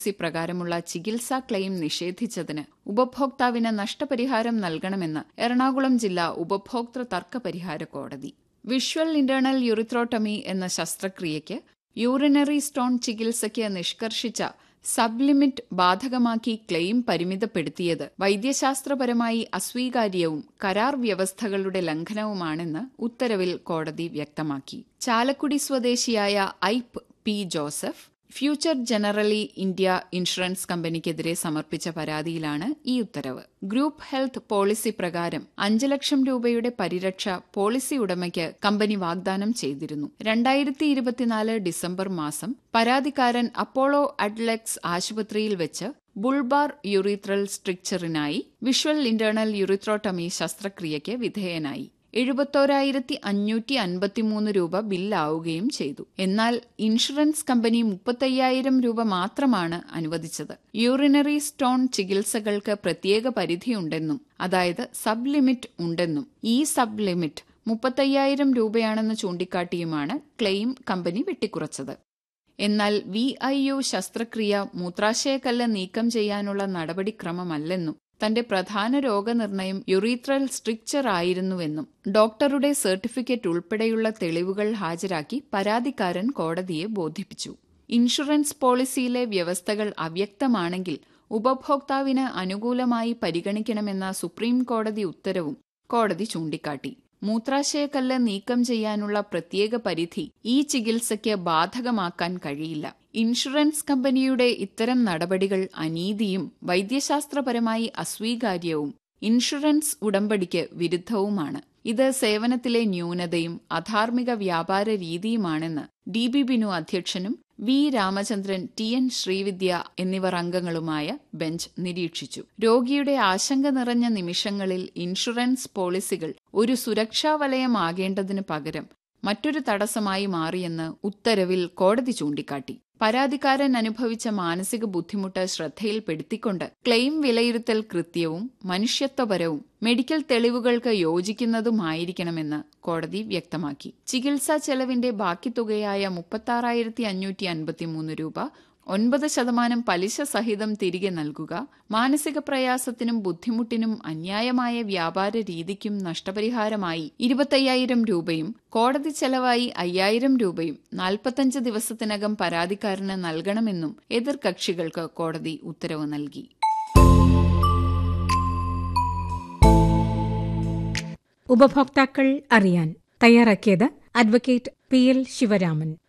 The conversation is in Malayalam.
പോളിസി പ്രകാരമുള്ള ചികിത്സാ ക്ലെയിം നിഷേധിച്ചതിന് ഉപഭോക്താവിന് നഷ്ടപരിഹാരം നൽകണമെന്ന് എറണാകുളം ജില്ലാ ഉപഭോക്തൃ തർക്ക പരിഹാര കോടതി വിഷ്വൽ ഇന്റേണൽ യുറിത്രോട്ടമി എന്ന ശസ്ത്രക്രിയയ്ക്ക് യൂറിനറി സ്റ്റോൺ ചികിത്സയ്ക്ക് നിഷ്കർഷിച്ച സബ്ലിമിറ്റ് ബാധകമാക്കി ക്ലെയിം പരിമിതപ്പെടുത്തിയത് വൈദ്യശാസ്ത്രപരമായി അസ്വീകാര്യവും കരാർ വ്യവസ്ഥകളുടെ ലംഘനവുമാണെന്ന് ഉത്തരവിൽ കോടതി വ്യക്തമാക്കി ചാലക്കുടി സ്വദേശിയായ Aipe P Joseph Future Generali India insurance കമ്പനിക്കെതിരെ സമർപ്പിച്ച പരാതിയിലാണ് ഈ ഉത്തരവ് ഗ്രൂപ്പ് ഹെൽത്ത് പോളിസി പ്രകാരം അഞ്ച് ലക്ഷം രൂപയുടെ പരിരക്ഷ പോളിസി ഉടമയ്ക്ക് കമ്പനി വാഗ്ദാനം ചെയ്തിരുന്നു രണ്ടായിരത്തി ഇരുപത്തിനാല് ഡിസംബർ മാസം പരാതിക്കാരൻ അപ്പോളോ അഡ്ലെക്സ് ആശുപത്രിയിൽ വെച്ച് ബുൾബാർ യുറിത്രൽ സ്ട്രിക്ചറിനായി വിഷ്വൽ ഇന്റേണൽ യുറിത്രോട്ടമി ശസ്ത്രക്രിയയ്ക്ക് വിധേയനായി എഴുപത്തോരായിരത്തി അഞ്ഞൂറ്റി അൻപത്തിമൂന്ന് രൂപ ബില്ലാവുകയും ചെയ്തു എന്നാൽ ഇൻഷുറൻസ് കമ്പനി മുപ്പത്തയ്യായിരം രൂപ മാത്രമാണ് അനുവദിച്ചത് യൂറിനറി സ്റ്റോൺ ചികിത്സകൾക്ക് പ്രത്യേക പരിധിയുണ്ടെന്നും അതായത് സബ് ലിമിറ്റ് ഉണ്ടെന്നും ഈ സബ് ലിമിറ്റ് മുപ്പത്തയ്യായിരം രൂപയാണെന്ന് ചൂണ്ടിക്കാട്ടിയുമാണ് ക്ലെയിം കമ്പനി വെട്ടിക്കുറച്ചത് എന്നാൽ വി ഐ യു ശസ്ത്രക്രിയ മൂത്രാശയക്കല്ല് നീക്കം ചെയ്യാനുള്ള നടപടിക്രമമല്ലെന്നും തന്റെ പ്രധാന രോഗനിർണയം യുറീത്രൽ സ്ട്രിക്ചർ ആയിരുന്നുവെന്നും ഡോക്ടറുടെ സർട്ടിഫിക്കറ്റ് ഉൾപ്പെടെയുള്ള തെളിവുകൾ ഹാജരാക്കി പരാതിക്കാരൻ കോടതിയെ ബോധിപ്പിച്ചു ഇൻഷുറൻസ് പോളിസിയിലെ വ്യവസ്ഥകൾ അവ്യക്തമാണെങ്കിൽ ഉപഭോക്താവിന് അനുകൂലമായി പരിഗണിക്കണമെന്ന സുപ്രീം കോടതി ഉത്തരവും കോടതി ചൂണ്ടിക്കാട്ടി മൂത്രാശയക്കല്ല് നീക്കം ചെയ്യാനുള്ള പ്രത്യേക പരിധി ഈ ചികിത്സയ്ക്ക് ബാധകമാക്കാൻ കഴിയില്ല ഇൻഷുറൻസ് കമ്പനിയുടെ ഇത്തരം നടപടികൾ അനീതിയും വൈദ്യശാസ്ത്രപരമായി അസ്വീകാര്യവും ഇൻഷുറൻസ് ഉടമ്പടിക്ക് വിരുദ്ധവുമാണ് ഇത് സേവനത്തിലെ ന്യൂനതയും അധാർമിക വ്യാപാര രീതിയുമാണെന്ന് ഡി ബി ബിനു അധ്യക്ഷനും V Ramachandran T N Sreevidya എന്നിവർ അംഗങ്ങളുമായ ബെഞ്ച് നിരീക്ഷിച്ചു രോഗിയുടെ ആശങ്ക നിറഞ്ഞ നിമിഷങ്ങളിൽ ഇൻഷുറൻസ് പോളിസികൾ ഒരു സുരക്ഷാ വലയമാകേണ്ടതിന് പകരം മറ്റൊരു തടസ്സമായി മാറിയെന്ന് ഉത്തരവിൽ കോടതി ചൂണ്ടിക്കാട്ടി പരാതിക്കാരൻ അനുഭവിച്ച മാനസിക ബുദ്ധിമുട്ട് ശ്രദ്ധയിൽപ്പെടുത്തിക്കൊണ്ട് ക്ലെയിം വിലയിരുത്തൽ കൃത്യവും മനുഷ്യത്വപരവും മെഡിക്കൽ തെളിവുകൾക്ക് യോജിക്കുന്നതുമായിരിക്കണമെന്ന് കോടതി വ്യക്തമാക്കി ചികിത്സാ ചെലവിന്റെ ബാക്കി തുകയായ മുപ്പത്താറായിരത്തി അഞ്ഞൂറ്റി അൻപത്തിമൂന്ന് രൂപ ഒൻപത് ശതമാനം പലിശ സഹിതം തിരികെ നൽകുക മാനസിക പ്രയാസത്തിനും ബുദ്ധിമുട്ടിനും അന്യായമായ വ്യാപാര രീതിക്കും നഷ്ടപരിഹാരമായി ഇരുപത്തയ്യായിരം രൂപയും കോടതി ചെലവായി അയ്യായിരം രൂപയും നാൽപ്പത്തഞ്ച് ദിവസത്തിനകം പരാതിക്കാരന് നൽകണമെന്നും എതിർകക്ഷികൾക്ക് കോടതി ഉത്തരവ് നൽകി ഉപഭോക്താക്കൾ അറിയാൻ തയ്യാറാക്കിയത് അഡ്വക്കേറ്റ് പി എൽ ശിവരാമൻ